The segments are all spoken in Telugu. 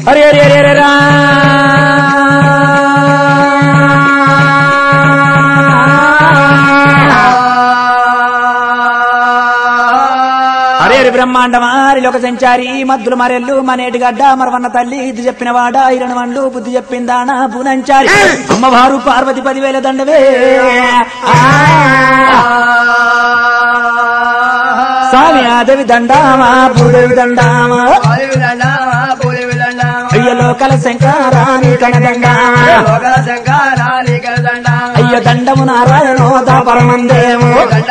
అరే అరే అరే అరే రా. అరే అరే బ్రహ్మాండమారి లోక సంచారి మద్దులు మరెల్లు మనేటి గడ్డ మరవన్న తల్లి ఇది చెప్పిన వాడ ఇరణ వండ్లు బుద్ధి చెప్పిందానా పూనంచారి అమ్మవారు పార్వతి పదివేల దండవే ఆ. స్వామి ఆదేవి దండామా భూదేవి దండామా అయ్య లోకల శంకరాని కనదండామా అయ్య దండము నారాయణో దాపరమందేమో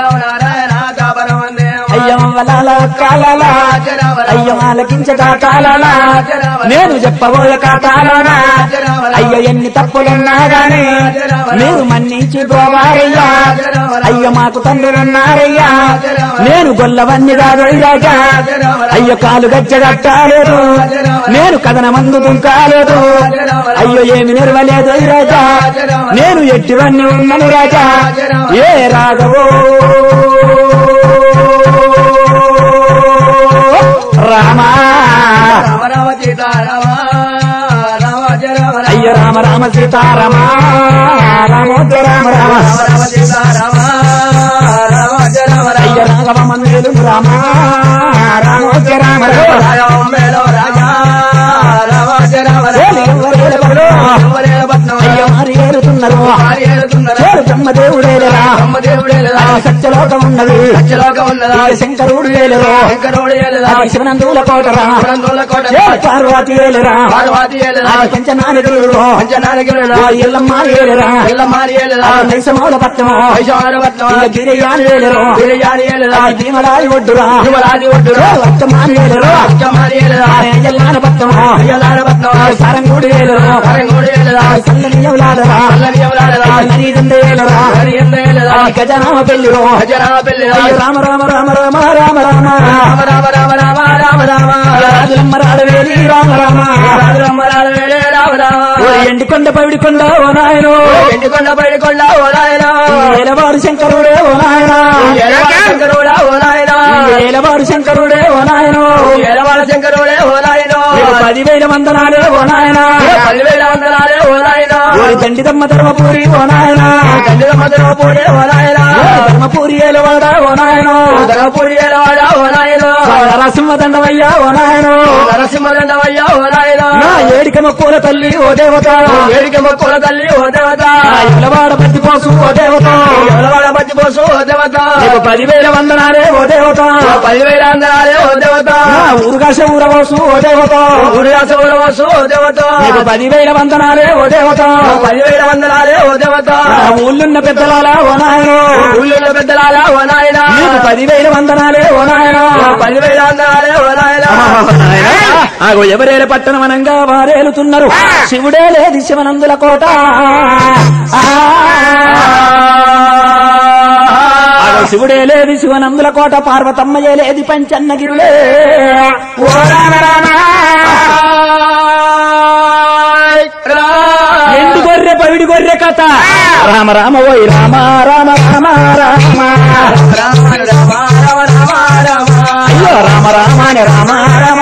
అయ్య వలాల కాలలా అయ్య ఆలకించగా కాలలా నేను చెప్పబోయే కాలనా అయ్య ఎన్ని తప్పులున్నా గాని నేను మన్నించి పోవారయ్యా అయ్య మాకు తండ్రులున్నారయ్యా నేను గొల్లవన్ని కాదు రాజా అయ్య కాలు గచ్చగట్టాలేదు నేను కథన మందు దుంకాలేదు అయ్యో ఏమి నెరవలేదు రాజా నేను ఎట్టివన్నీ ఉన్నను రాజా ఏ రాఘవో రామా అయ్య రామ రామ సీతారామ రామోద్ర రామ రామ అయ్య రాఘవ మందిరు రామ రామోద్ర రామ రామ అయ్య మారి ఏరుతున్నారు చేరు బ్రహ్మదేవుడేలరా అది సత్యలోకం ఉన్నది ఇది శంకరుడు వేలరు అది శివనందుల కోటరా చేరు పార్వతి వేలరా అది పంచనాని దేవుడు అది ఎల్లమ్మ ఏలరా అది నైసమౌల పట్టము ఇక గిరియాని వేలరు అది భీమరాయి ఒడ్డురా చేరు అత్తమాని వేలరు అది అయ్యల్లాన పట్టము అది సారంగూడి వేలరు అది సల్లని ఎవలాడరా అది నరీదండ వేలరా అది గజనామ పెళ్ళిరో అయ్య రామ రామ రామ రామ రామ రామ రాజులమ్మ రాడవేలి రామ రామ ఓ ఎండికొండ పవిడికొండ ఓ నాయనో ఎండుకొండ పడికొండ ఓ నాయనా ఏలవాడు శంకరుడే ఓ నాయన ఎలవాడ శంకరుడా ఓ నాయనా ఏలవాడు శంకరుడే ఓ నాయనో ఎలవాడ శంకరుడే ఓ నాయనా నీకు పదివేల వందనాలే ఓ నాయన పదివేల వందనాలే ఓ నాయనా ఓరి దండిదమ్మ ధర్మపూరి ఓ నాయన తండ్రి మధుర పూడే ఓ నాయనా ధర్మపూరి ఏలవాడ ఓ నాయనో ధనపూడి ఎలవాడ ఓ నాయనా నరసింహ దండవయ్యా ఓ నాయనో నరసింహదండవయ్యా ఓ నాయనా నా ఏడికమ్మ పూల తల్లి ఓ దేవత ఏడికి మొక్కుల తల్లి ఓ దేవత నా ఎలవాడ పత్తి పోసు ఓ దేవత ఎవలవాడ మధ్య పోసు ఓ దేవత నీకు పదివేల వందనాలే ఓ దేవత పదివేల వందనాలే ఓ దేవత నా ఊరుగాస ఊరవోసు ఓ దేవత ఊరిరాస ఊరవసు ఓ దేవత నీకు పదివేల వందనాలే ఓ దేవత పదివేల వందనాలే ఓ దేవత నా ఊళ్ళున్న పెద్దలాల ఓ నాయనో ఊళ్ళో పెద్దలాలా ఓ నాయనా నీకు పదివేల వందనాలే ఓ నాయనో పదివేల వందనాలే ఓ నాయనా ఆగో ఎవరేల పట్టణం అనంగా వారేలుతున్నారు శివుడే లేది శివనందుల కోట ఆ. ఆగో శివుడే లేది శివనందుల కోట పార్వతమ్మయే లేది పంచన్నగిరులే ఓ రామ రామ ఎండు గొర్రె పవిడి గొర్రె కథ రామ రామ ఓయ్ రామ రామ రామ రామ అయ్యో రామ రామ అని రామ రామ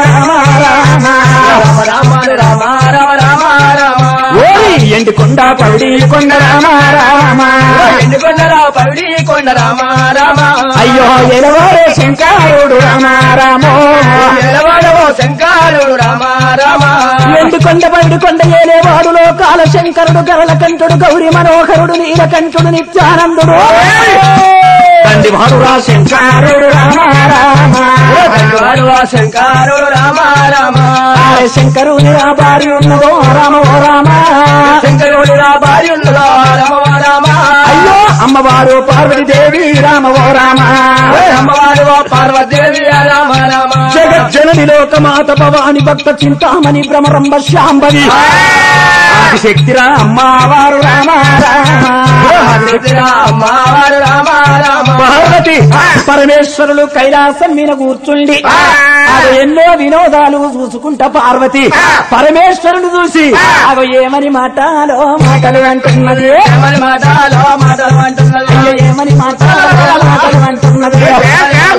రామ రామ ఓరి ఎండు కొండ పవిడి కొండ రామ రామ పవిడి కొండ రామ రామ అయ్యో ఎలవారే శంకరుడు రామ రామో ఎలవాడవో శంకరుడు రామ రామ ఎండు కొండ పవిడి కొండ ఏలేవాడు లోకాల శంకరుడు గరళ కంఠుడు గౌరి మనోహరుడు నీలకంఠుడు నిత్యానందుడు తండ్రి భారురా శంకరుడు రామ రామ తండ్రివాడువా శంకరుడు రామ రామ ఆరే శంకరుని ఆ భార్య ఉన్నదో రామ ఓ రామ శంకరుడు రా భార్య ఉన్నదో రామ రామ అయ్యో అమ్మవారు పార్వతి దేవి రామ ఓ రామ అమ్మవారు పార్వదేవి రామ రామ జగజ్జనని లోకమాత భవాని భక్త చింతామణి భ్రమరంబ శాంబవి ఆదిశక్తిరా అమ్మవారు రామ రామ అమ్మవారు రామ రామ పార్వతి పరమేశ్వరులు కైలాసం మీద కూర్చుండి అది ఎన్నో వినోదాలు చూసుకుంటా పార్వతి పరమేశ్వరుని చూసి అవి ఏమని మాటలో మాటలు అంటున్నది ఏమని మాటలో మాటలు అంటున్నది అయ్యో ఏమని మాటలో మాటలు అంటున్నది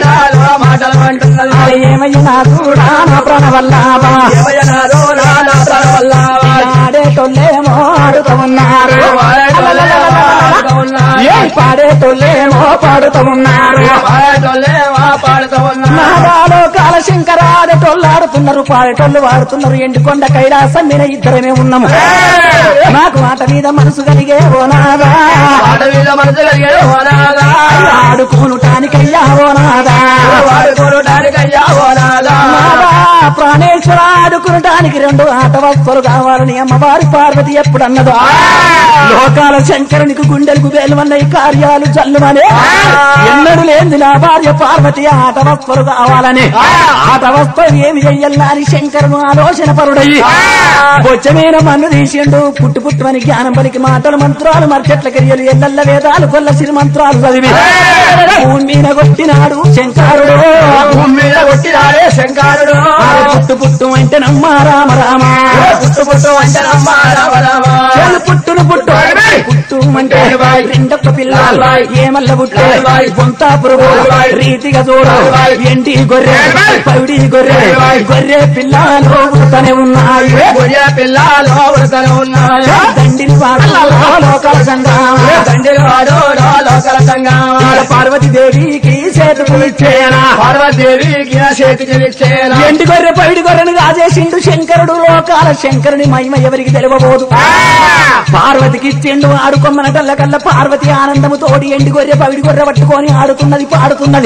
మాటలు మాటలు అంటున్నది అది ఏమయ్య నా చూడా నా ప్రణవల్లాభా ఏమయ్యనాదో నాన్న పాడేటోళ్ళేమో పాడుతూ ఉన్నారు పాడేటోళ్ళేమో పాడుతూ ఉన్నారు నాగాలో కాల శంకరాడేటోళ్ళు ఆడుతున్నారు పాడేటోళ్ళు వాడుతున్నారు ఎండుకొండ కైలాసం మీద ఇద్దరమే ఉన్నాము నాకు మాట మీద మనసు కలిగే ఓ నాదా పాట మీద మనసు కలిగే ఓనాదా ఆడుకోనుటానికయ్యా ఓ నాదా వాడుకోవడానికయ్యా ఓనాదా నాదా, ప్రాణేశ్వర ఆడుకునటానికి రెండు ఆట వస్తువులు కావాలని అమ్మవారి పార్వతి ఎప్పుడు అన్నదో లోకాల శంకరునికి గుండెలకు వేలువన్నయి కార్యాలు జల్లుమనే ఎన్నడు లేని నా భార్య పార్వతి ఆట వస్తువులు కావాలని ఆట వస్తువు ఏమి చెయ్యాలని అని శంకరును ఆలోచన పరుడయ్యి బొచ్చమైన మన్ను తీసిండు పుట్టు పుట్టుమని జ్ఞానం పలికి మాటలు మంత్రాలు మర్చెట్ల కిరియలు ఎల్లల్ల వేదాలు కొల్ల సిరి మంత్రాలు చదివి భూమి మీద కొట్టినాడు శంకరుడు భూమి మీద కొట్టినాడే శంకరుడు పుట్టు పుట్టు అంటే నమ్మ రామ రామ పుట్టు పుట్టు అంటే నమ్మ రామ రామ చెలు పుట్టును పుట్టు పుట్టు అంటే రెండొక్క పిల్ల ఏమల్ల పుట్టే బొంతా పురుగు రీతిగా చూడు ఎంటి గొర్రె పవిడి గొర్రె గొర్రె పిల్లలు పుడతనే ఉన్నాయి గొర్రె పిల్లలు ఉడతలు ఉన్నాయి దండిని వాడలో లోకాల సంఘం తండ్రి వాడు లోకల సంఘం పార్వతి దేవికి చేతుకు ఇచ్చేనా పార్వదేవికి చేతికి ఇచ్చేనా ఎండి గొర్రె పవిడి గొర్రెను రాజేసిండు శంకరుడు లోకాల శంకరుని మహిమ ఎవరికి తెలియబోదు పార్వతికి ఇచ్చిండు ఆడుకొమ్మనటల్ల కల్లా పార్వతి ఆనందము తోడి ఎండి గొర్రె పవిడి గొర్రె పట్టుకొని ఆడుతున్నది పాడుతున్నది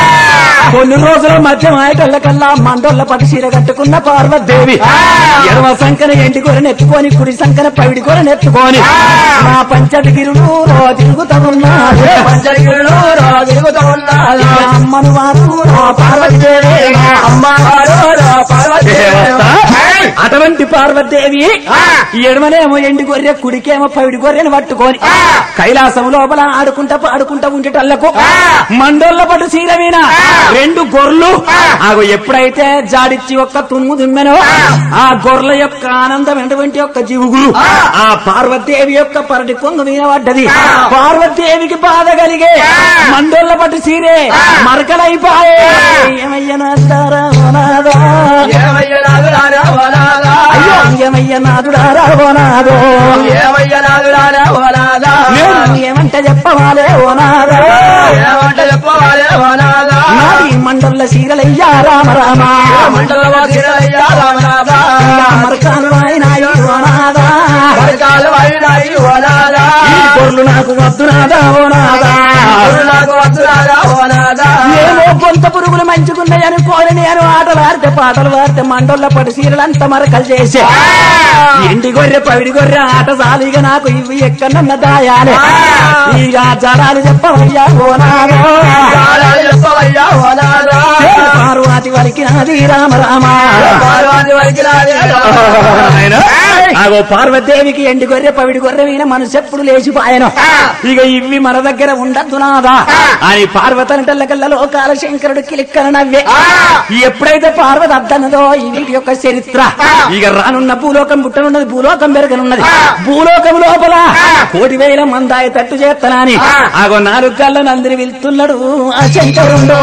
కొన్ని రోజుల మధ్య ఆయటల్ల కల్లా మండోళ్ళ పట్టు చీర కట్టుకున్న పార్వతీదేవి ఎడమ సంకన ఎండి గొర్రెను ఎత్తుకొని కుడి సంకన పవిడి గొర్రెను ఎత్తుకొని నా పంచటగిరులు రో తిరుగుతున్నారు పంచగిరులు తిరుగుతూ ఉన్నారు అమ్మను వారు రో పార్వతీదేవి అమ్మవారు పార్వదేవి అటువంటి పార్వతీదేవి ఎడమనేమో ఎండి గొర్రె కుడికేమో పవిడి గొర్రెను పట్టుకొని కైలాసం లోపల ఆడుకుంటా పాడుకుంటా ఉండేటల్లకు మండోళ్ళ పట్టు చీర మీద రెండు గొర్రెలు ఆగో ఎప్పుడైతే జాడిచ్చి ఒక్క తుమ్ము దుమ్మెనో ఆ గొర్రెల యొక్క ఆనందమైనటువంటి యొక్క జీవుగులు ఆ పార్వతీదేవి యొక్క పరటి కొంగు మీద పడ్డది పార్వతీదేవికి బాధ కలిగే మండోళ్ళ పట్టు చీరే మరకలైపాయే ఏమయ్య నాదారా నాదా ఏమయ్య నాదు రానా వనాదా అయ్యో ఏమయ్య నాదుడారా ఓ నాదో ఏమయ్య నాదు రానా వనాదా నేను ఏమంటే చెప్పవాలే ఓ నాదో ఏమంట చెప్పవాలే వనాదా నాది మండల సీరలయ్యా రామ రామ మండల వాసిరయ్యా రామనాదా మరకాలు నాయనాయి ఓ నాదా పరకాలు అయినాయి వనాదా ఈ గొర్రెలు నాకు వద్దు నాదా ఓ నాదా నాకు వద్దురాదా వనాదా ఏమో కొంత పురుగులు మంచుకున్నాయని కోరి నేను ఆటలు ఆడితే పాటలు ఆడితే మండోళ్ళ పడి సీరలంతా మరకలు చేసే ఎండి గొర్రె పవిడి గొర్రె ఆట సాలిగా నాకు ఇవి ఎక్కడన్న దాయాలి ఇక జరాలు చెప్పవయ్యా ఓ నాదో కాలాలు చెప్పవయ్యా వనాదా పార్వతి వలికి నాది రామ రామ పార్వతి వరకు రాదే ఆగో పార్వతీదేవికి ఎండి గొర్రె పవిడి గొర్రె మీద మనసు ఎప్పుడు లేచిపోయాను ఇక ఇవి మన దగ్గర ఉండద్దు నాదా అని పార్వతంటల్లకల్లా లోకాల శంకరుడు కిలిక్కన నవ్వే ఎప్పుడైతే పార్వతి అద్దన్నదో ఈ వీటి యొక్క చరిత్ర ఇక రానున్న భూలోకం పుట్టనున్నది భూలోకం పెరగనున్నది భూలోకం లోపల కోటి వేల మందాయి తట్టు చేస్తానని ఆగో నాలుగు కళ్ళ నందిని వెళ్తున్నాడు ఆ శంకరుడు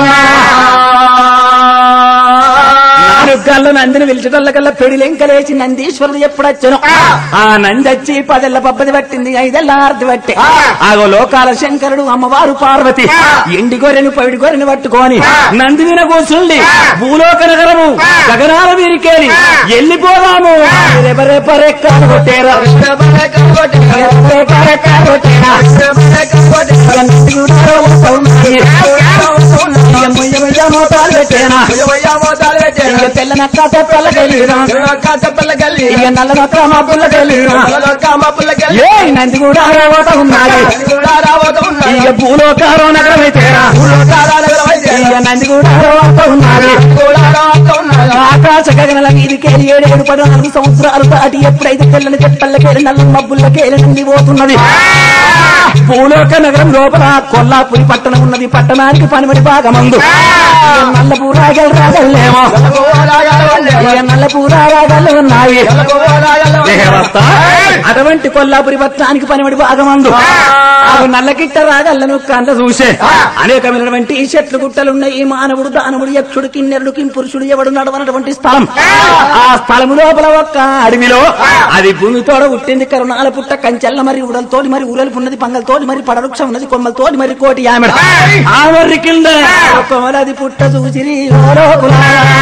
నాలుగు కళ్ళ నందిని పిలిచటల్లకల్లా పెడి లెంకలేసి నందీశ్వరుడు ఎప్పుడొచ్చను ఆ నంది వచ్చి పదెల్ల పబ్బది పట్టింది ఐదెల్ల ఆరతి పట్టి ఆగో లోకాల శంకరుడు అమ్మవారు పార్వతి ఎండి గొర్రెను పవిడి గొర్రెను పట్టుకొని నంది మీద కూర్చుండి భూలోక నగరము గగనాల వీరికేలి వెళ్ళిపోదాము రెపరెపరెక్కాలు కొట్టేరా రెపరెపరెక్కాలు కొట్టేరా ఇక నంది కూడా వస్తుంది. ఇక మొయ్య మొయ్య మోతాలు పెట్టేనా ఇక తెల్ల నక్క తెప్పల గెలిరా ఇక నల్ల నక్క మబ్బుల గెలిరా ఏ నంది కూడా రావత ఉన్నది ఇక భూలోకారో నగరం అయితేరా ఇక నంది కూడా రావత ఉన్నది ఆకాశ గగనల మీదికేలి ఏడేడు పడు నాలుగు సంవత్సరాలు దాటి ఎప్పుడైతే తెల్లని తెప్పల్లకేలి నల్ల మబ్బుల్లకేలి నుండి పోతున్నది భూలోక నగరం లోపల కొల్లాపురి పట్టణం ఉన్నది పట్టణానికి పనిమడి భాగమందు ఇక నల్ల పూరాగలు రాగలేమో ఇక నల్ల పూరాగలు ఉన్నాయి దేవస్థ అటువంటి కొల్లాపురి పట్టణానికి పనిమడి భాగమందు అవి నల్లకిట్ట రాగలను కంద చూసే అనేకమైనటువంటి చెట్లు గుట్టలు ఉన్న ఈ మానవుడు దానవుడు యక్షుడు కిన్నెరుడు కింపురుషుడు ఎవడు నడవనటువంటి స్థలం ఆ స్థలము లోపల ఒక్క అడవిలో అది భూమితోడ పుట్టింది కరుణాల పుట్ట కంచెల్ల మరి ఉడలతోటి మరి ఊరలు ఉన్నది పంగలతోటి మరి పడవృక్షం ఉన్నది కొమ్మలతోటి మరి కోటి ఆమెడ ఆ మర్రి కింద కొమ్మలది పుట్ట చూసిరి ఓ లోకులా.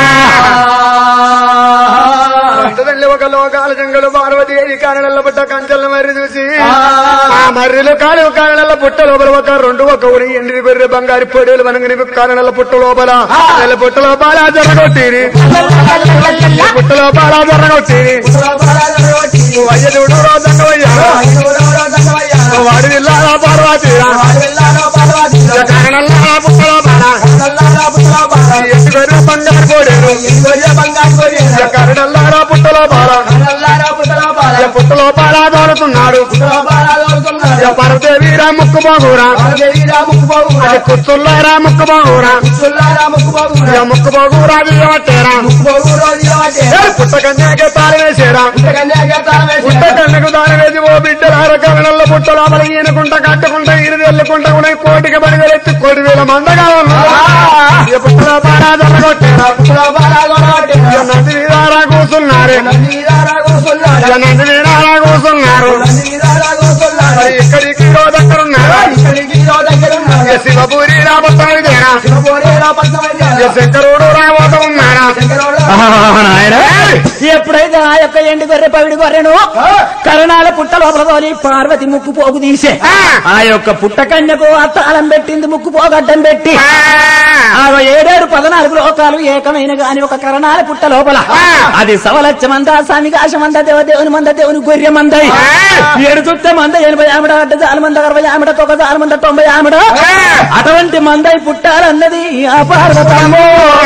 అంతదండి ఒక లోకాల జంగలు పార్వతి ఏది కారణాల పుట్ట కంచెల మర్రి చూసి ఆ మర్రిలో కాలు కారణాల పుట్ట లోపల ఒక రెండు ఒక ఉరి ఎండిది బెర్రె బంగారు పొడేలు వనగని కారణాల పుట్ట లోపల నెల పుట్ట లోపల జరగొట్టిరి పుట్ట లోపల జరగొట్టిరి వయ్యదుడు దంగవయ్యా వాడి విల్లాల పార్వతి కారణాల పుట్ట లోపల ఎండి బెర్రె బంగారు పొడేలు కరణల్లారా పుట్ట లోపల పుట్ట లోపల దోలుతున్నాడు పరదేవీరా ముక్కు బాగురా అది కుత్తుల్లారా ముక్కు బాగురా ముక్కు బాగురా దిగబట్టేరా పుట్ట కన్యాకే తాళం వేసేరా పుట్ట కన్యకు దాని వేసి ఓ బిడ్డలార కరణల్ల పుట్ట లోపల ఈయనకుంట కట్టుకుంటా ఈయన వెళ్ళుకుంటా ఉన్నాయి కోటికి పడి వేలెత్తి కోటి వేల మందగా ఉన్నారు పుట్ట లోపల జరగొట్టేరా నది వీరారా కూర్చున్నారు నది వీరారా కూర్చున్నారు మరి ఇక్కడికి ఓ దగ్గర ఉన్నారు శివపూరి రాబోతాయిదేనా శంకరుడు రాబోతూ ఉన్నారా నాయన ఎప్పుడైతే ఆ యొక్క ఎండు గొర్రె పవిడి గొర్రెను కరణాల పుట్ట లోపల తోలి పార్వతి ముక్కు పోగు తీసే ఆ యొక్క పుట్ట కన్యకు ఆ తాళం పెట్టింది ముక్కు పోగడ్డం పెట్టి ఆ ఏడేడు పదనాలుగు లోకాలు ఏకమైన గాని ఒక కరణాల పుట్ట లోపల అది సవలచ్చ మంద సామికాశ మంద దేవ దేవుని మంద దేవుని గొర్రె మంద ఏడు చుట్ట మంద ఎనభై ఆమెడ అడ్డ జాల మంద అరవై ఆమెడ తొక జాల మంద తొంభై ఆమెడ అటువంటి మందై పుట్టాలన్నది ఆ పార్వతము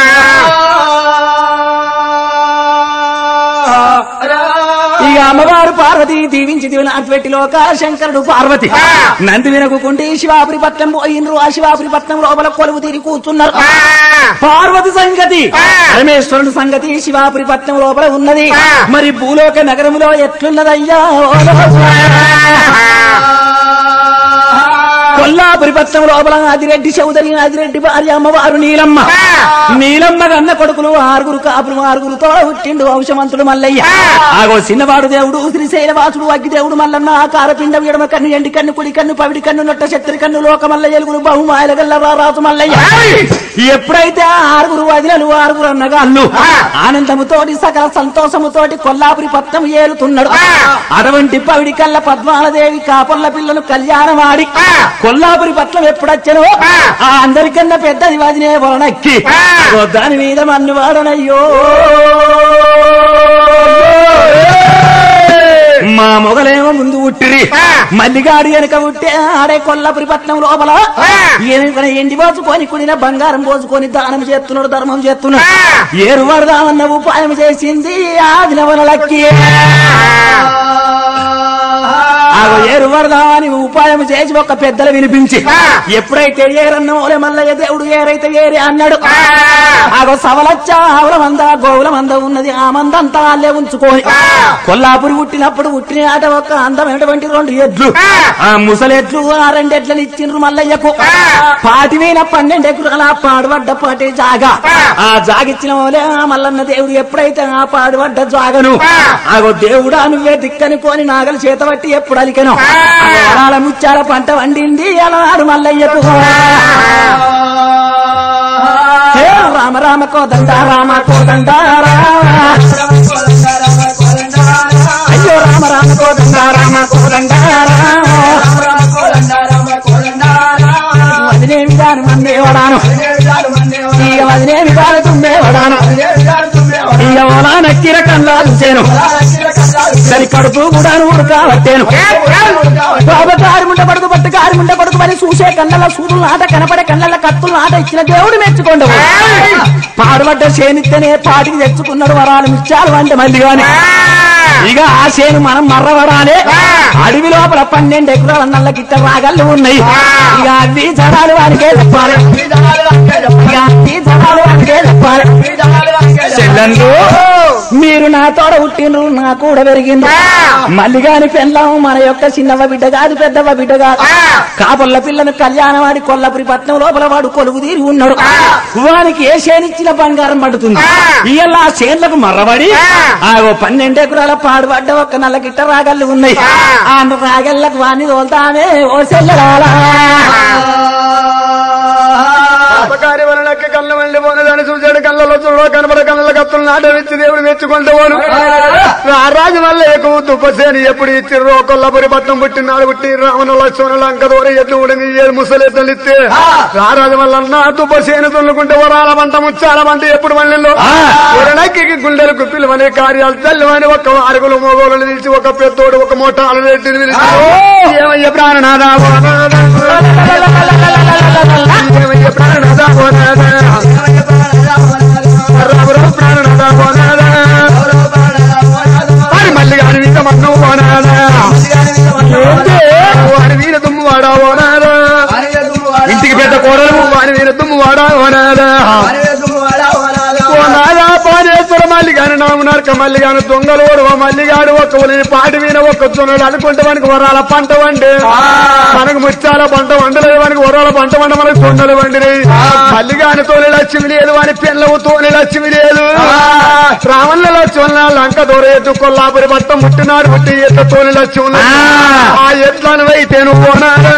ఇక అమ్మవారు పార్వతి దీవించి దీవెనాథ్ పెట్టి లోక శంకరుడు పార్వతి నంది వినకుంటే శివాపురి పట్నం పోయినరు ఆ శివాపురి పట్నం లోపల కొలువు తీరి కూర్చున్నారు పార్వతి సంగతి పరమేశ్వరుడు సంగతి శివాపురి పట్నం లోపల ఉన్నది మరి భూలోక నగరములో ఎట్లున్నదయ్యా ఓ లోపల? కొల్లాపురి పట్నం లోపల ఆదిరెడ్డి చౌదరి ఆదిరెడ్డి భార్య అమ్మవారు నీలమ్మ నీలమ్మ కన్న కొడుకులు ఆరుగురు కాపులు ఆరుగురు తోడ పుట్టిండు వంశమంతుడు మల్లయ్య ఆగో చిన్నవాడు దేవుడు శ్రీశైలవాసుడు అగ్గి దేవుడు మల్లన్న ఆకార పిండం ఎడమ కన్ను ఎండి కన్ను కుడి కన్ను పవిడి కన్ను నొట్ట శత్రి కన్ను లోకమల్ల ఎలుగులు బహుమాయల గల్ల రారాజు మల్లయ్య ఎప్పుడైతే ఆ ఆరుగురు వదిలలు ఆరుగురు అన్నగాళ్ళు ఆనందముతోటి సకల సంతోషముతోటి కొల్లాపురి పట్నం ఏలుతున్నాడు అటువంటి పవిడి కల్ల పద్మాలదేవి కాపల్ల పిల్లను కళ్యాణమాడి కొల్లాపురి పట్నం ఎప్పుడొచ్చనో ఆ అందరికన్నా పెద్దది వదినే వలనక్కి అగో దాని మీద మన్ను వాడనయ్యో మా మొగలేమో ముందు ఉట్టిరి మల్లిగాడు వెనక ఉట్టే ఆడే కొల్లాపురి పట్నం లోపల ఈయన ఎండి పోసుకొని కుడిన బంగారం పోసుకొని దానం చేస్తున్నాడు ధర్మం చేస్తున్నాడు ఏరు వరదామన్న ఉపాయం చేసింది ఆదిన వనలక్కి ఆగో ఏరు వరదామని ఉపాయం చేసి ఒక పెద్దలు వినిపించి ఎప్పుడైతే ఏరన్నమోలే మల్లయ్య దేవుడు ఏరైతే ఏరే అన్నాడు ఆగో సవలచ్చ ఆవుల మంద గోవుల మంద ఉన్నది ఆ మందంతా అల్లే ఉంచుకొని కొల్లాపురి పుట్టినప్పుడు పుట్టిన ఆట ఒక అందమైనటువంటి రెండు ఎడ్లు ఆ ముసలెడ్లు ఆ రెండెడ్లను ఇచ్చిండ్రు మల్లయ్యకు పాటి మీద పన్నెండు ఎకరాల పాడుబడ్డ పాటి జాగా ఆ జాగిచ్చిన వాళ్ళే ఆ మల్లన్న దేవుడు ఎప్పుడైతే ఆ పాడుబడ్డ జాగను ఆగో దేవుడా నువ్వే దిక్కని కోని నాగలు చేత పట్టి ఎప్పుడు అలికెను వరాల ముచ్చాల పంట వండింది అలనాడు మల్లయ్యకు హే రామ రామ కోదండ రామ కోదండ రామ అయ్యో రామ రామ కోదండ రామ కోదండ రామ వదిలేమి దాని మందే వడాను ఇక వదిలేమి దాని తుమ్మే వడాను ఇక ఓలా నక్కిర కన్నా చూసాను సరి కడుపు కూడా ఉడకాబట్టాను బాబా కారి ముండ పడుకు పట్టు కారి ముండ పడుకు మరి చూసే కళ్ళ సూదులు నాట కనపడే కళ్ళ కత్తులు నాట ఇచ్చిన దేవుడు మెచ్చుకోండు పాడుబడ్డ చేనిత్తేనే పాటికి తెచ్చుకున్నాడు వరాలు మిచ్చారు అంటే మళ్ళీ గాని ఇక ఆ చేను మనం మర్రవడాలి అడవి లోపల పన్నెండు ఎకరాల నల్ల గిట్ట రాగళ్ళు ఉన్నాయి ఇక అవి జనాలు వానికే చెప్పాలి ఇక అవి జనాలు వానికే చెప్పాలి చెల్లెండు మీరు నా తోడ పుట్టిండ్రు నా కూడా పెరిగిండ్రు మల్లిగాని పెళ్ళాం మన యొక్క చిన్నవ బిడ్డ కాదు పెద్దవ బిడ్డ కాదు కాపుల్ల పిల్లను కళ్యాణం ఆడి కొల్లపురి పట్నం లోపల వాడు కొలువు తీరి ఉన్నాడు వానికి ఏ చేనిచ్చిన బంగారం పడుతుంది ఇవాళ ఆ చేన్లకు మర్రబడి ఆ ఓ పన్నెండు ఎకరాల పాడుపడ్డ ఒక నల్ల గిట్ట రాగళ్ళు ఉన్నాయి ఆ రాగళ్ళకు వాణ్ణి తోలుతానే ఓ సెల్లరాలా అపకారి వలనకి కళ్ళ వెళ్ళి పోనదాన్ని చూశాడు కళ్ళలో చూడ కనబడ కళ్ళ కత్తులు నాట ఇచ్చి దేవుడు మెచ్చుకుంటూ పోను రాజు వల్ల ఎక్కువ తుప్పసేని ఎప్పుడు ఇచ్చిర్రు కొల్లపురి పట్నం పుట్టినాడు పుట్టి రావణ లక్ష్మణ లంక దూర ఎట్లు ఉడిని ఏ ముసలెత్తులు ఇస్తే రారాజు వల్ల నా తుప్పసేని తొల్లుకుంటే వరాల పంట ముచ్చాల పంట ఎప్పుడు మళ్ళీ ఉరణక్కి గుండెలు కుప్పిలమని కార్యాలు తల్లివని ఒక అరుగులు మోగోలు నిలిచి ఒక పెద్దోడు ఒక మోటాలు రెడ్డిని పిలిచి ఏమయ్య ప్రాణనాథా ఏమయ్య ప్రాణనాథా పోనాదా రాముడు ప్రాణనాథా పోనాదా మరి మళ్ళీ గారి మీద మన్ను పోనాదా వాడి వీర దుమ్ము వాడా పోనాదా ఇంటికి పెద్ద కోడలు వాడి వీర దుమ్ము వాడా పోనాదా పోనాదా పానేశ్వర మల్లిగాని నామనార్క మల్లిగాని దొంగలోడు ఓ మల్లిగాడు ఒక్క ఉలిని పాటి వీణ ఒక్క చున్నాడు అనుకుంటే మనకి వరాల పంట వండి మనకు ముచ్చాల పంట వండలేదు మనకి వరాల పంట వండ మనకు తొండలు వండిని మల్లిగాని తోలి లక్ష్మి లేదు వాని పిల్లవు తోలి లక్ష్మి లేదు రావణ లక్ష్మణ లంక దూరేట్టు కొల్లాపురి పట్టం ముట్టినాడు పుట్టి ఎట్ల తోలి లక్ష్మి ఆ ఎట్లను అయితే నువ్వు పోనాడా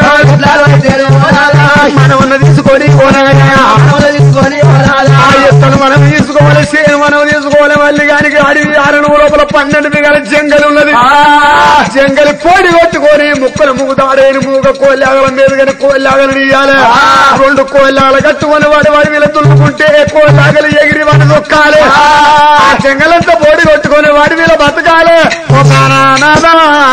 మనం ఉన్న తీసుకొని పోనాడా ఆ ఎత్తను మనం తీసుకోవాలి సేను మనం తీసుకోవాలి మళ్ళీ కానీ అడవి ఆరణం లోపల పన్నెండు మిగల జంగల్ ఉన్నది జంగలి కోడి కొట్టుకొని ముక్కలు మూగుతాడేని మూగ కోళ్ళాగల మీద కానీ కోళ్ళాగలు నీయాలి రెండు కోళ్ళాగలు కట్టుకొని వాడి వాడి వీళ్ళ తుల్లుకుంటే కోళ్ళాగలు ఎగిరి వాడి నొక్కాలి ఆ జంగలంతా పోడి కొట్టుకొని వాడి వీళ్ళ బతకాలి ఒక నానాదా.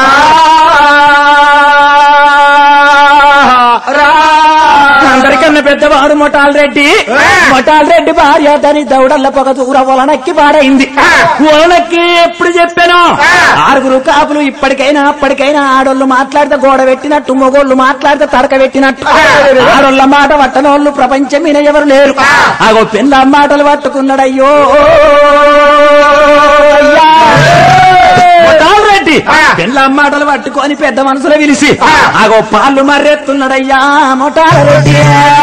అందరికన్నా పెద్దవాడు మొటాల్ రెడ్డి మొటాల్ రెడ్డి భార్య దాని దౌడల్ల పొగ దూర వలనక్కి పారైంది వలనక్కి ఎప్పుడు చెప్పాను ఆరుగురు కాపులు ఇప్పటికైనా అప్పటికైనా ఆడోళ్ళు మాట్లాడితే గోడ పెట్టినట్టు మొగోళ్ళు మాట్లాడితే తడక పెట్టినట్టు ఆడోళ్ళ మాట పట్టనోళ్ళు ప్రపంచం మీద ఎవరు లేరు అగో పిల్ల మాటలు పట్టుకున్నాడయ్యో అయ్యా. మొటాల్ రెడ్డి పిల్ల మాటలు పట్టుకొని పెద్ద మనసులో పిలిచి అగో పాలు మర్రెత్తున్నాడయ్యా మొటాల రెడ్డి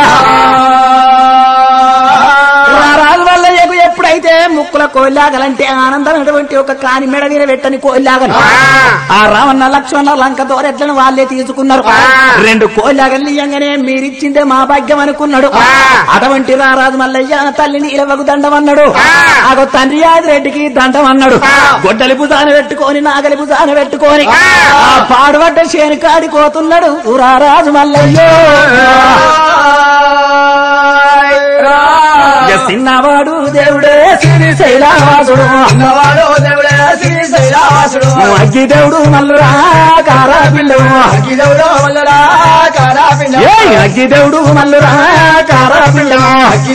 రారాజు వల్ల ఎగు ఎప్పుడైతే ముక్కుల కోయిలాగలంటే ఆనందమైనటువంటి ఒక కాని మెడ మీద పెట్టని కోయిలాగలు ఆ రావణ లక్ష్మణ లంక దోరెట్లను వాళ్ళే తీసుకున్నారు రెండు కోయిలాగలు ఇయ్యంగానే మీరిచ్చిందే మా భాగ్యం అనుకున్నాడు అటువంటి రారాజు మల్లయ్య తల్లిని ఇలవకు దండం అన్నాడు ఆగో తండ్రి రెడ్డికి దండం అన్నాడు గొడ్డలి భుజాన పెట్టుకొని నాగలి భుజాన పెట్టుకొని ఆ పాడుబడ్డ చేను కాడిపోతున్నాడు రారాజు మల్లయ్యో ఇక చిన్నవాడు దేవుడే శ్రీశైలవాసుడు అగ్గి దేవుడు మల్లురా కారా పిల్లవు ఏ అగ్గి దేవుడు మల్లురా కారా పిల్లవు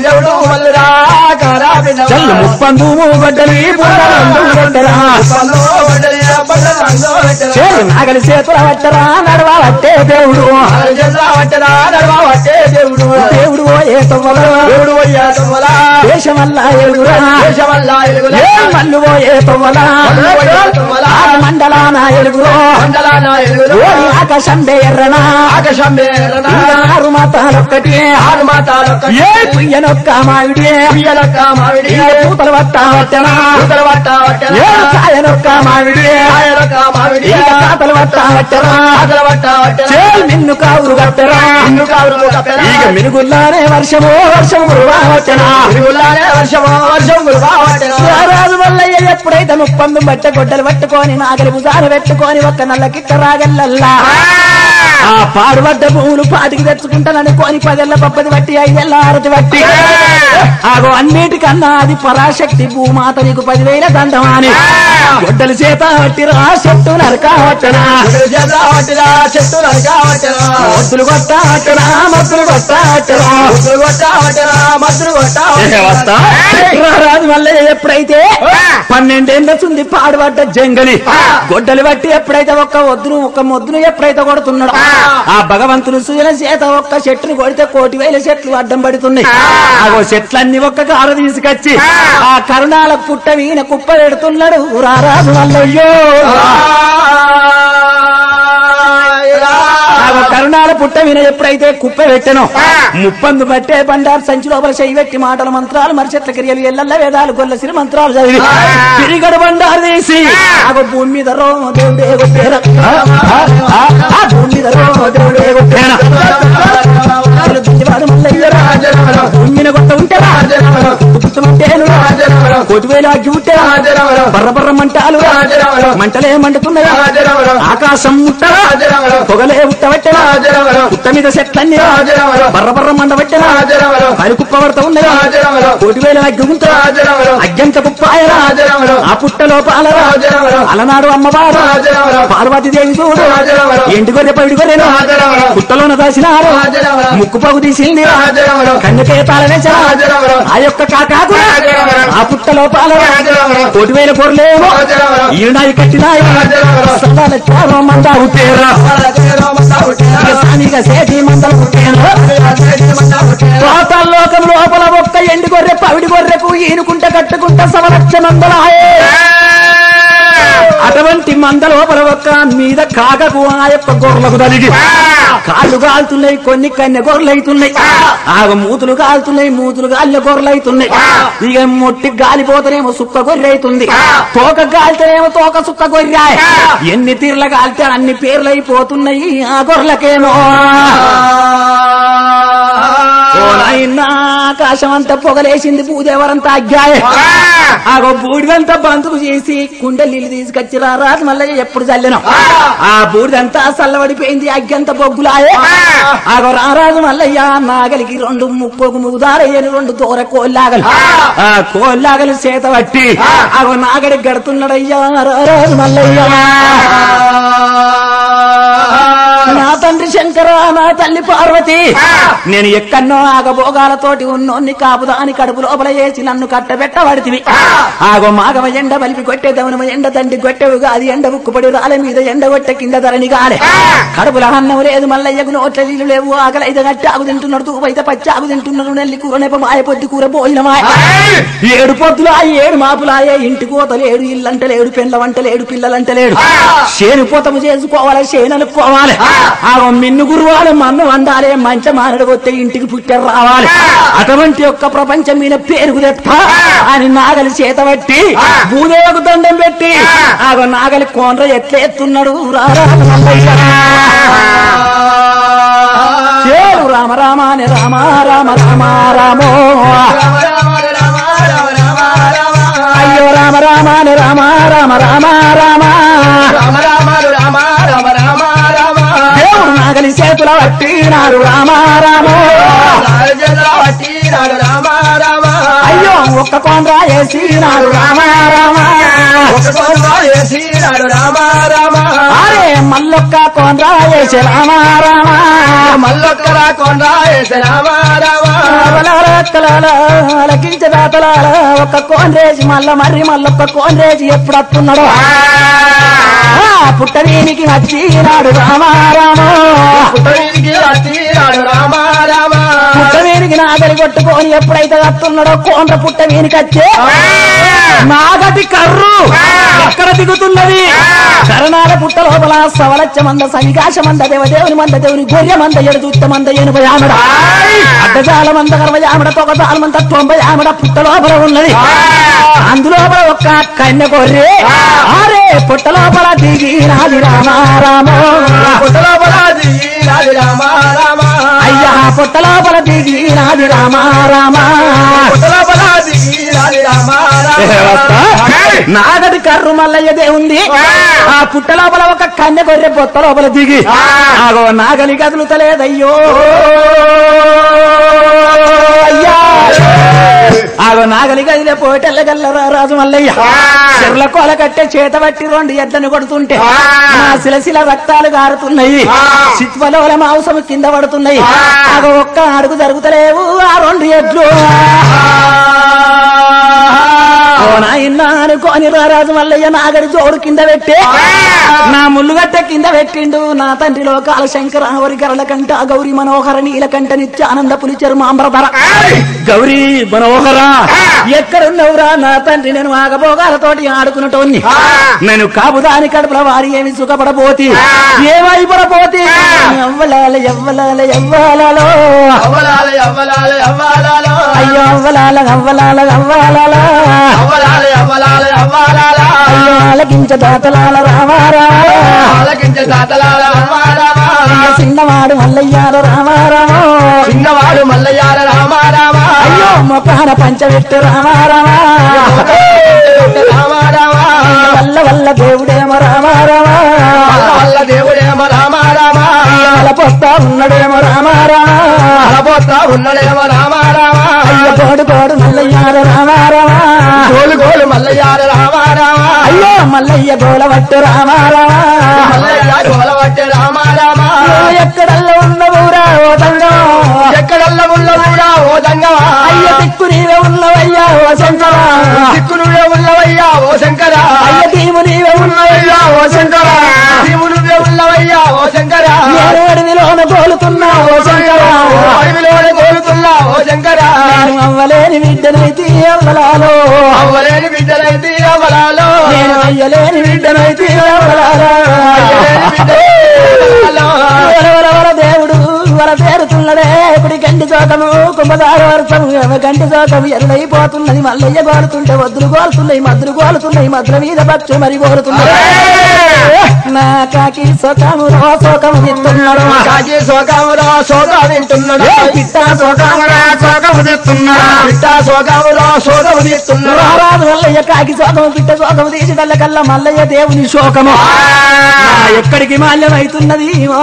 చల్లు ముప్పందు గొడ్డలి గొడ్డరా చేరు నాగలి చేతుల పట్టరా నడవా పట్టే దేవుడు దేవుడు ఓ ఏ తవ్వల దేశమల్లా ఎలుగురా ఏ మల్లు ఓ ఏ తవ్వల ఆ మండలాన ఎలుగురో ఓ ఆకాశం ఎర్రనా ఆరు మాతాలొక్కటి ఏ పుయ్యనొక్క మావిడి ఏ పూతల వట్ట వట్టనా ఏ కాయనొక్క మావిడి ఏ కాతల వట్ట వట్టరా చేల్ నిన్ను కావురు కట్టరా ఇక మినుగుల్లానే వర్షము వర్షము కురువావచ్చనా రారాజు వల్లయ్య ఎప్పుడైతే ముప్పందు బట్ట గొడ్డలు పట్టుకొని నాగలి భుజాలు పెట్టుకొని ఒక్క నల్ల కిట్ట రాగల్లల్లా ఆ పాడుబడ్డ భూములు పాటికి తెచ్చుకుంటాననుకోని పదేళ్ల పప్పది బట్టి ఐదేళ్ల ఆరతి బట్టి ఆగో అన్నిటికన్నా అది పరాశక్తి భూమాత నీకు పదివేల దండం అని గొడ్డల చేత పట్టిరా చెట్టు నరక పట్టనా చెట్టు నరకావటరా మద్దులు కొట్ట పట్టనా మద్దులు కొట్ట పట్టనా ముగ్గురు కొట్టావటరా మద్దులు కొట్టావటరా రాజు వల్ల ఎప్పుడైతే పన్నెండేళ్ల చుంది పాడుపడ్డ జంగలి గొడ్డలు బట్టి ఎప్పుడైతే ఒక్క వద్దును ఒక్క మొద్దును ఎప్పుడైతే కొడుతున్నాడు ఆ భగవంతుని సూచన చేత ఒక్క చెట్టును కొడితే కోటి వేల చెట్లు అడ్డం పడుతున్నాయి ఆ చెట్లన్నీ ఒక్క కారు తీసుకొచ్చి ఆ కరుణాల పుట్ట వీణ కుప్ప పెడుతున్నాడు రారాజు వల్లయ్యో ఆ కరుణాల పుట్ట వీణ ఎప్పుడైతే కుప్ప పెట్టానో ముప్పందు పట్టే బండారు సంచి లోపల చెయ్యి పెట్టి మాటల మంత్రాలు మరి చెట్ల క్రియలు ఎల్లల్ల వేదాలు గొల్ల సిరి మంత్రాలు చదివి తిరిగడు బండారు తీసి ఆ భూమి మీద రో దేవుడే కొట్టేరా. ఆ, ఆ, ఆ, ఆ భూమి మీద రో దేవుడే కొట్టేరా. ఆలు దుద్దివాడు మల్లయ్యరా. భూమి మీద కొట్ట ఉంటేరా పుట్టుమంటేను కోటివేలు అగ్గి ఉంటేరా బర్ర బర్ర మంటాలు మంటలే మండుతున్నాయా ఆకాశం ముట్టరా పొగలే ఉట్టబట్టరా పుట్ట మీద చెట్లన్నీ బర్ర బర్ర మండబట్టరా పని కుప్ప పడతా ఉన్నదా కోటి వేల అగ్గుంటరా అగ్గంత కుప్పాయరా ఆ పుట్టలో పాలరా అలనాడు అమ్మవారు పార్వతి దేవి చూడు ఎంటి గొర్రె పైడి గొర్రెను పుట్టలోన దాసినారు ముక్కు పగు తీసింది కన్నుకే తాళవేసరా ఆ యొక్క కాకాకు ఆ పుట్టలో పాలరా కోటి వేల గొర్రెలేమో ఈనాయి కట్టినాయి సల్లాల చారో మందా ఉట్టేరా సానిగా సేటి మందలు పుట్టేరా పాతాల్లోకం లోపల ఒక్క ఎండి గొర్రె పవిడి గొర్రెకు ఈనుకుంట కట్టుకుంట సమలక్ష మందలాయే అటువంటి మంద లోపల ఒక్క మీద కాకకు ఆ యొక్క గొర్రెలకు తలిగి కాళ్ళు కాలుతున్నాయి కొన్ని కన్నె గొర్రెలు అవుతున్నాయి ఆగ మూతులు కాలుతున్నాయి మూతులు గాలిన గొర్రెలు అవుతున్నాయి ఇక మొట్టి గాలిపోతేనేమో సుక్క గొర్రె అవుతుంది తోక గాలితేనేమో తోక సుక్క గొర్రె ఎన్ని తీర్ల కాలితే అన్ని పేర్లు అయిపోతున్నాయి ఆ గొర్రెలకేమో ఓ నాయనా ఆకాశం అంతా పొగలేసింది భూదేవరంతా అగ్గాయ ఆగో బూడిదంతా బంతుకు చేసి కుండె నీళ్ళు తీసుకొచ్చి రా రాజు మళ్ళీ ఎప్పుడు చల్లినాం ఆ బూడిదంతా చల్లబడిపోయింది అగ్గంత బొగ్గులాయే ఆగో రారాజు మల్లయ్య నాగలికి రెండు ముప్పకు ముగుదారయ్యని రెండు దూర కోల్లాగలు ఆ కోల్లాగలు చేత పట్టి ఆగో నాగడి గడుతున్నాడయ్యా రారాజు మల్లయ్య నా తండ్రి శంకర నా తల్లి పార్వతి నేను ఎక్కన్నో ఆగభోగాలతోటి ఉన్నోన్ని కాపుదాని కడుపు లోపల వేసి నన్ను కట్టబెట్టబడితివి ఆగో మాగవ ఎండ బలిపి కొట్టే దవనమ ఎండ తండ్రి కొట్టెవుగా అది ఎండ ఉక్కుపడి రాల మీద ఎండ కొట్టే కింద ధరణి గాలే కడుపుల అన్నం లేదు మల్లయ్యకు నోట్ల నీళ్ళు లేవు ఆకలి అయితే గట్టి ఆగు తింటున్నాడు తూపు అయితే పచ్చి ఆగు తింటున్నాడు నెల్లి కూర నెప మాయ పొద్దు కూర భోజనమాయ ఏడు పొద్దులా ఏడు మాపులాయే ఇంటి కోత లేడు ఇల్లంట లేడు పెండ్ల వంట లేడు పిల్లలంట లేడు చేను పోతము చేసుకోవాలి చేను అనుకోవాలి ఆగో మిన్ను గురువాలి మన్ను వండాలి మంచి మానడు వస్తే ఇంటికి పుట్టారు రావాలి అటువంటి యొక్క ప్రపంచం మీద పేరుకు తెప్ప అని నాగలి చేత పట్టి భూదేవకు దండం పెట్టి ఆగో నాగలి కోండ్ర ఎట్లా ఎత్తున్నాడు రారా చేరు రామ రామ అని రామ రామ రామ రామో అయ్యో రామ రామ అని రామ రామ రామ రామ దేవుడు నాగలి చేతుల పట్టినాడు రామ రామో అయ్యో ఒక్క కోండ్ర వేసినాడు రామ రామ అరే మల్లొక్క కోండ్ర వేసి రామ రామ మల్లొక్కరా కొండ వేసి రామ రామ లకించదాతలాల ఒక్క కోండ్రేసి మల్ల మర్రి మల్లొక్క కోండ్రేసి ఎప్పుడు వస్తున్నాడు ఆ పుట్టవీనికి వచ్చినాడు రామ రామ పుట్టవీనికి వచ్చినాడు రామ రామ పుట్టవీనికి నాగలి కొట్టుకొని ఎప్పుడైతే వస్తున్నాడో కోండ్ర పుట్టవీనికి వచ్చే నాగటి కర్రు ఎక్కడ దిగుతున్నది కరణాల పుట్ట లోపల సవలచ్చ మంద సవికాశ మంద దేవదేవుని మంద దేవుని గొర్రె మంద ఎడుతుత్త మంద ఎనుభ యామడ అడ్డజాల మంద గర్వ యామడ తొగజాల మంద తొంభై యామడ పుట్ట లోపల ఉన్నది అందులోపల ఒక్క కన్య గొర్రె అరే పుట్ట లోపల దిగి రాజి రామ రామ పుట్టలోపల దిగినాడు రామ రామ అయ్యా పుట్ట లోపల దిగి నాది రామ రామ నాగడి కర్రు మల్లయ్య దేవుంది ఆ పుట్ట లోపల ఒక కన్నె గొర్రె పొత్త లోపల దిగి ఆగో నాగలి కదులుతలేదయ్యో అయ్యా ఆగో నాగలి గదిలే పోటెల్ల గల్లరా రాజు మల్లయ్య చెర్ల కోల కట్టే చేత పట్టి రెండు ఎడ్లను కొడుతుంటే నా శిలశిల రక్తాలు గారుతున్నాయి చిత్వలోల మాంసము కింద పడుతున్నాయి ఆగో ఒక్క అడుగు జరుగుతలేవు ఆ రెండు ఎడ్లు ఓ నాయన అనుకోని రారాజు మల్లయ్య నాగడి జోడు కింద పెట్టే నా ముల్లుగట్ట కింద పెట్టిండు నా తండ్రి లోకాల శంకర వరి గరల కంట గౌరి మనోహర నీలకంఠ నిత్య ఆనంద పులిచెరు మాంబరధర గౌరీ మనోహర ఎక్కడున్నవురా నా తండ్రి నేను ఆగభోగాలతోటి ఆడుకున్నటోన్ని నేను కాపుదాని కడుపుల వారి ఏమి సుఖపడబోతి ఏమైపడబోతి ఎవ్వలాల ఎవ్వలాల ఎవ్వాలలో అయ్యో అవ్వలాల అవ్వలాల అవ్వాలలో అయ్యో ఆలకించ దాతలాల రామారా అయ్యో చిన్నవాడు మల్లయ్యాల రామారామో చిన్నవాడు మల్లయ్యాల రామారామ అయ్యో మొఖాన పంచవెట్టు రామారామా రామారామ వల్ల వల్ల దేవుడేమో రామారామా వల్ల దేవుడేమో రామారామ అల పొత్తా ఉన్నడేమో రామారామా అలబోతా ఉన్నడేమో రామారామ అయ్యో కోడు కోడు మల్లయ్యాల రామారామా గోలు గోలు మల్లయ్యాల రామారామ అయ్యో మల్లయ్య గోలవట్టు రామారామా మల్లయ్య గోలవట్టే రామారామ నువ్వు ఎక్కడల్లో ఉన్నవురా ఓ తంగం ఎక్కడల్ల ఉన్న కూడా ఓ దంగవా అయ్య దిక్కు నీవే ఉన్నవయ్యా ఓ శంకర దిక్కు నువ్వే ఉన్నవయ్యా ఓ శంకర అయ్య దీము నీవే ఉన్నవయ్యా ఓ శంకర నీవు నువ్వే ఉన్నవయ్యా ఓ శంకర నేను అడవిలోన గోలుతున్నా ఓ శంకర అడవిలోనే కోరుతున్నా ఓ శంకర నేను అవ్వలేని బిడ్డనైతే అవ్వలాలో అవ్వలేని బిడ్డలైతే అవలాలో నేను అయ్యలేని బిడ్డనైతే అవ్వలాలో వరవరవర దేవుడు వర పేరుతున్నదే ఇప్పుడు గంటి చోకము కుంభదార వర్షము గంటి చోకము ఎరుడైపోతున్నది మల్లయ్య గోలుతుంటే వద్దులు గోలుతున్నాయి మద్దులు గోలుతున్నాయి మద్దుల మీద పక్షు మరి గోలుతున్నాయి నా కాకి సోకము రో సోకము తింటున్నాడు కాకి శోకమురా శోక వింటున్నాడు పిట్ట సోకము పిట్ట శోకమురా శోకము తీస్తున్నాడు రారాజు మల్లయ్య కాకి శోకము పిట్ట శోకము తీసిడల్ల కల్లా మల్లయ్య దేవుని శోకము నా ఎక్కడికి మాల్యమైతున్నది ఓ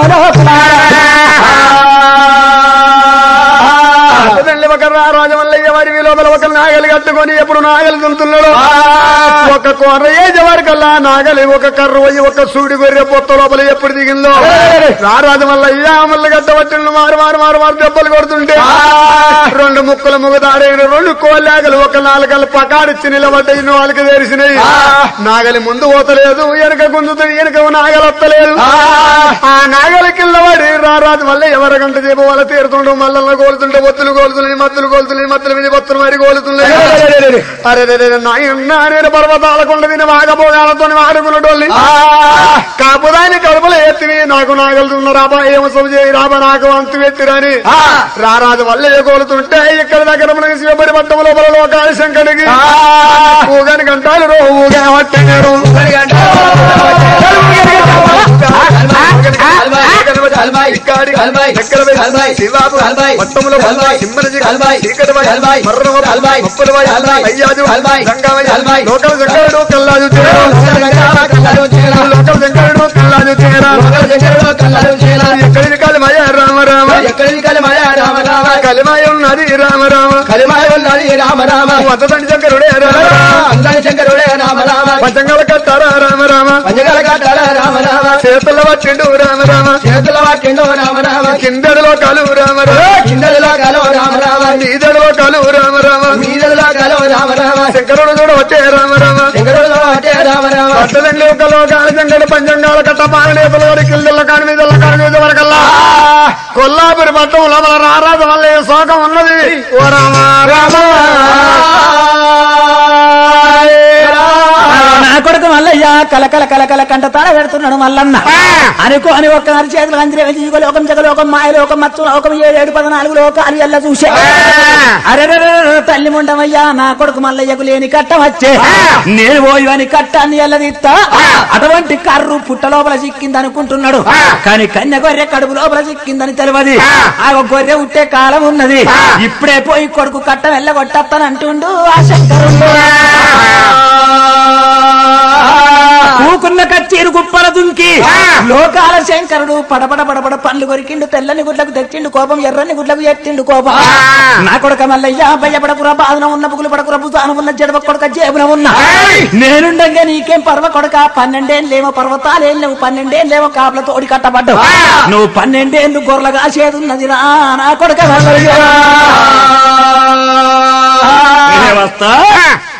అతదండి ఒక రాజమల్లయ్య వారి లోపల ఒక నాగలి కట్టుకొని ఎప్పుడు నాగలి దులుతున్నాడు ఒక కొర్ర ఏజ వరకల్లా నాగలి ఒక కర్ర పోయి ఒక సూడి గొర్రె పొత్త లోపల ఎప్పుడు దిగిందో రారాజు మల్లయ్య మల్ల గడ్డ పట్టిన మారు మారు మారు మారు దెబ్బలు కొడుతుంటే రెండు ముక్కలు ముగదాడైన రెండు కోలాగలు ఒక నాలుగలు పకాడిచ్చి నిలబడ్డాయి నాలుగు తెరిసినాయి నాగలి ముందు పోతలేదు వెనక గుంజుతుంది వెనక నాగలు వస్తలేదు ఆ నాగలి కింద పడి రారాజు వల్ల ఎవరి గంట చేపు వాళ్ళ తీరుతుండవు మల్లల్లో కోలుతుంటే ఒత్తులు కోలుతున్నాయి మత్తులు కోలుతున్నాయి మత్తుల మీద బొత్తులు మరి కోలుతున్నాయి అరే రే, రే, రే, నాయనా నేను పర్వతాల కొండ తిని వాగపోగాలతో వాడుకున్నటోళ్ళి కాపుదాని కడుపులో ఎత్తివి నాకు నాగలుతున్న రాబా ఏమో సొమ్ము చేయి రాబా నాకు అంతు ఎత్తిరని రారాజు వల్ల కోలుతుంటే ఇక్కడ దగ్గర మనకి శివబడి పట్టం లోపల లోకాల శంకరికి ఊగని గంటాలు రో ఊగా పట్టినారు ఎక్కడి కలిమయ రామ రామ కలిమయ ఉన్నది రామ రామ రామ రామ వద్దదండి శంకరుడే రామ రామ అందరి శంకరుడే రామ రామ పంచంగల కట్టారా రామ రామ పంచగల కట్టాల రామ రామ చేతుల వచ్చిండు రామ రామ చేతుల వాక్యంలో రామ రామ కిందడిలో కలు రామ రామ కిందలో కలో రామ రామ నీదడిలో కలు రామ రామ మీదలో కలో రామ రామ శంకరుడు కూడా వచ్చే రామ రామ శంకరుడు అటే రామ రామ పట్టదండి ఒక లోకాల జంగడు పంచంగాల కట్ట పాలనేతల వాడి కిల్దల కాని మీద కాని మీద వరకల్లా కొల్లాపురి పట్టం లోపల రారాజు వల్ల ఏ శోకం ఉన్నది ఓ రామ రామ నా కొడుకు మల్లయ్య కలకల కలకల కంట తాడ పెడుతున్నాడు మల్లన్న ఆ. అనుకో అని ఒక్కనాడు చేతులు అంజరే జీవలోకం జగలోకం మాయలోకం మత్తు లోకం ఏడేడు పద్నాలుగు లోకాలు ఎల్ల చూసే ఆ. అరే తల్లి ముండమయ్యా నా కొడుకు మల్లయ్యకు లేని కట్టం వచ్చే ఆ. నేను పోయి అని కట్టాన్ని ఎల్లదిస్తా అటువంటి కర్రు పుట్ట లోపల చిక్కింది అనుకుంటున్నాడు ఆ. కానీ కన్య గొర్రె కడుపు లోపల చిక్కిందని తెలియదు ఆ. ఆ గొర్రె ఉట్టే కాలం ఉన్నది ఆ. ఇప్పుడే పోయి కొడుకు కట్టం ఎల్లగొట్టస్తానంటుండు ఆ శంకరుడు కూకున్న కచ్చీరు గుప్పల దుంకి ఆ. లోకాల శంకరుడు పడపడ పడపడ పండ్లు కొరికిండు తెల్లని గుడ్లకు తెచ్చిండు కోపం ఎర్రని గుడ్లకు ఎత్తిండు కోపం ఆ. నా కొడుక మల్లయ్య భయపడకురా బాధన ఉన్న పుగులు పడకురా భుజాన ఉన్న జడవ కొడుక జేబున ఉన్న ఏయ్. నేనుండగా నీకేం పర్వ కొడక పన్నెండేళ్ళేమో పర్వతాలేం లేవు పన్నెండేళ్ళేమో కాపుల తోడి కట్టబడ్డావు ఆ. నువ్వు పన్నెండేళ్ళు గొర్రెలుగా చేదున్నది రా నా కొడుక మల్లయ్య ఆ. నేనే వస్తా